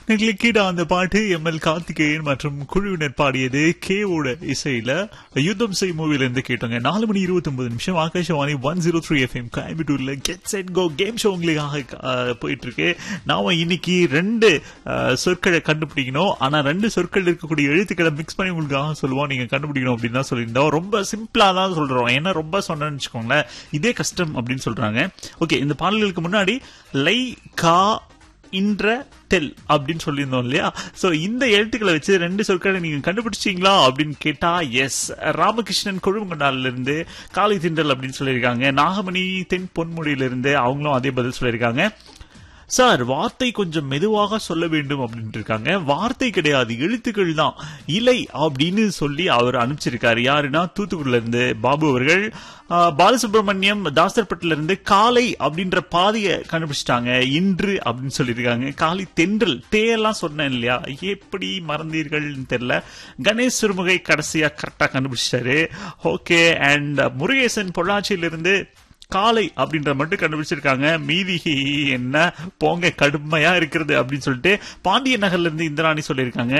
கிளிக்கிட அந்த பாட்டு M L Karthikeyan மற்றும் குழுவினர் பாடியது கேவோட இசையில யுத்தம் செய் மூவில இருந்து கேட்டோங்க நாலு மணி இருபத்தி ஒன்பது நிமிஷம் Akashvani one zero three FM கோயம்புத்தூர்ல get set go game show உங்களுக்காக அஹ், போயிட்டு இருக்கு நாம இன்னைக்கு ரெண்டு அஹ், சொற்களை கண்டுபிடிக்கணும் ஆனா ரெண்டு சொற்கள் இருக்கக்கூடிய எழுத்துக்களை மிக்ஸ் பண்ணி உங்களுக்காக சொல்லுவோம் நீங்க கண்டுபிடிக்கணும் அப்படின்னு தான் சொல்லியிருந்தோம் ரொம்ப சிம்பிளா தான் சொல்றோம் ஏன்னா ரொம்ப சொன்னேன்னு வச்சுக்கோங்களேன் இதே கஷ்டம் அப்படின்னு சொல்றாங்க ஓகே இந்த பாடல்களுக்கு முன்னாடி லை கா இன்ற டெல் அப்படின்னு சொல்லியிருந்தோம் இல்லையா சோ இந்த எழுத்துக்களை வச்சு ரெண்டு சொற்களை நீங்க கண்டுபிடிச்சீங்களா அப்படின்னு கேட்டா எஸ் ராமகிருஷ்ணன் கொழுமங்கொண்டால இருந்து காலை திண்டல் அப்படின்னு சொல்லியிருக்காங்க நாகமணி தென் பொன்முடியில இருந்து அவங்களும் அதே பதில் சொல்லியிருக்காங்க சார் வார்த்தை கொஞ்சம் மெதுவாக சொல்ல வேண்டும் அப்படின்னு இருக்காங்க வார்த்தை கிடையாது எழுத்துக்கள் தான் இலை அப்படின்னு சொல்லி அவர் அனுப்பிச்சிருக்காரு யாருன்னா தூத்துக்குடில இருந்து பாபு அவர்கள் ஆ, பாலசுப்ரமணியம் தாசர்பட்டில இருந்து காலை அப்படின்ற பாதையை கண்டுபிடிச்சிட்டாங்க இன்று அப்படின்னு சொல்லியிருக்காங்க காலை தென்றல் தேயெல்லாம் சொன்னேன் இல்லையா எப்படி மறந்தீர்கள்னு தெரியல கணேஷ் சிறுமுகை கடைசியா கரெக்டா கண்டுபிடிச்சிட்டாரு ஓகே அண்ட் முருகேசன் பொள்ளாச்சியிலிருந்து காலை அப்படின்ற மட்டும் கண்டுபிடிச்சிருக்காங்க மீதி என்ன போங்க கடுமையா இருக்கிறது அப்படின்னு சொல்லிட்டு பாண்டிய நகர்ல இருந்து இந்திராணி சொல்லியிருக்காங்க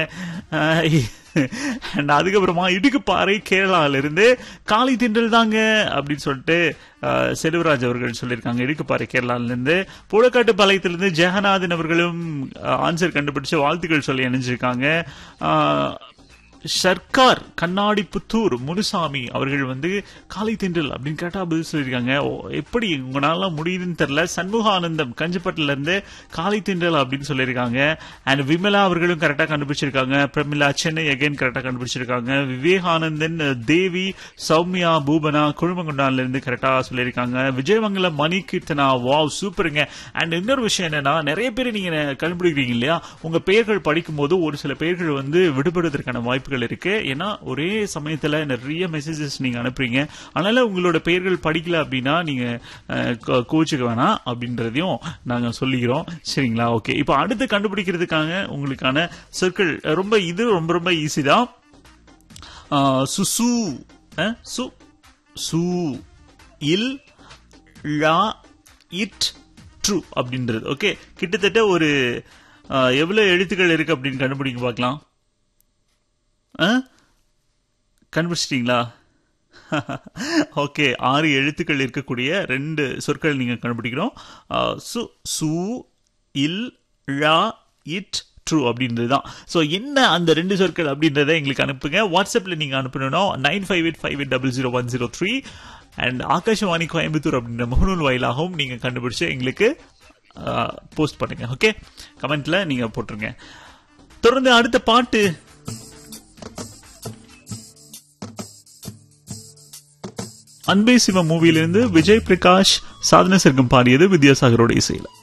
அண்ட் அதுக்கப்புறமா இடுக்குப்பாறை கேரளால இருந்து காலை திண்டல் தாங்க அப்படின்னு சொல்லிட்டு அஹ், செல்வராஜ் அவர்கள் சொல்லியிருக்காங்க இடுக்குப்பாறை கேரளால இருந்து புழக்காட்டு பாளையத்திலிருந்து ஜெகநாதன் அவர்களும் ஆன்சர் கண்டுபிடிச்சு வாழ்த்துக்கள் சொல்லி இணைஞ்சிருக்காங்க அஹ், சர்க்கார் கண்ணாடி புத்தூர் முனுசாமி அவர்கள் வந்து காலை திண்டல் அப்படின்னு கேட்டா பதில் சொல்லியிருக்காங்க ஓ, எப்படி உங்களால முடியுதுன்னு தெரியல சண்முகானந்தம் கஞ்சிப்பட்டுல இருந்து காலை திண்டல் அப்படின்னு சொல்லியிருக்காங்க அண்ட் விமலா அவர்களும் கரெக்டா கண்டுபிடிச்சிருக்காங்க பிரமிளா சென்னை அகைன் கரெக்டா கண்டுபிடிச்சிருக்காங்க விவேகானந்தன் தேவி சௌமியா பூபனா குழுமங்குண்டான்ல இருந்து கரெக்டா சொல்லியிருக்காங்க விஜயமங்கலம் மணி கீர்த்தனா வாவ் சூப்பருங்க அண்ட் இன்னொரு விஷயம் என்னன்னா நிறைய பேர் நீங்க கண்டுபிடிக்கிறீங்க இல்லையா உங்க பெயர்கள் படிக்கும் போது ஒரு சில பெயர்கள் வந்து விடுபடுவதற்கான வாய்ப்புகள் இருக்கு ஏன்னா ஒரே சமயத்துல நிறைய மெசேஜஸ் நீங்க அனுப்புறீங்க அதனால உங்களோட பெயர்கள் படிக்கல அப்படின்னா நீங்க அஹ், கோ- கோச்சுக்க வேணாம் அப்படின்றதையும் நாங்க சொல்லிக்கிறோம் சரிங்களா ஓகே இப்போ அடுத்து கண்டுபிடிக்கிறதுக்காக உங்களுக்கான சொற்கள் ரொம்ப இது ரொம்ப ரொம்ப ஈஸி தான் ஆஹ், சுசு அஹ், சு சு இல் ழா இட் ட்ரூ அப்படின்றது ஓகே கிட்டத்தட்ட ஒரு ஆஹ், எவ்வளவு எழுத்துக்கள் இருக்கு அப்படின்னு கண்டுபிடிக்க பார்க்கலாம் ஆ? கண்டுபிடிச்சிட்டீங்களா ஓகே ஆறு எழுத்துக்கள் இருக்கக்கூடிய ரெண்டு சொற்கள் நீங்க கண்டுபிடிக்கணும் ஆ, சு சு இல் ழா இட் ட்ரூ அப்படின்றது தான் ஸோ என்ன அந்த ரெண்டு சொற்கள் அப்படின்றத எங்களுக்கு அனுப்புங்க வாட்ஸ்அப்பில் நீங்கள் அனுப்பணும் nine five eight five eight double zero one zero three and Akashvani Coimbatore அப்படின்ற முகநூல் வாயிலாகவும் நீங்கள் கண்டுபிடிச்சு எங்களுக்கு போஸ்ட் பண்ணுங்க ஓகே கமெண்ட்ல நீங்க போட்டுருங்க தொடர்ந்து அடுத்த பாட்டு அன்பே சிவ மூவியிலிருந்து விஜய் பிரகாஷ் சாதன சர்க்கம் பாடியது வித்யாசாகரோட இசையில